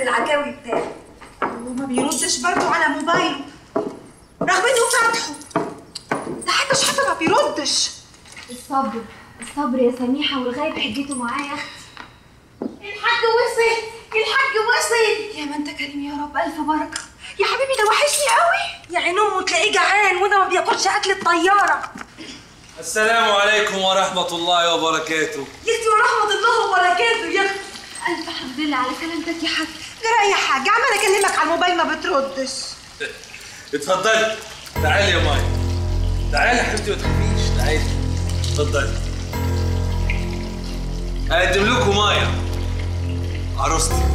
العكاوي بتاعي وما بيردش برضه على موبايله رغم انه فاتحه ده حتى شحاته ما بيردش الصبر الصبر يا سميحة والغايب حجته معايا يا اختي الحاج وصل الحاج وصل يا ما انت كريم يا رب الف بركه يا حبيبي ده وحشني قوي يا عين امه تلاقيه جعان وده ما بياكلش اكل الطياره السلام عليكم ورحمة الله وبركاته يا اختي ورحمه الله وبركاته يا اختي ألف حمد لله على سلامتك يا حاج جرى يا حاج عمال اكلمك على الموبايل ما بتردش اتفضلي تعالي يا ماي تعالي يا حبيبتي ما تخافيش تعالي اتفضلي اقدم لكم مايا عروستي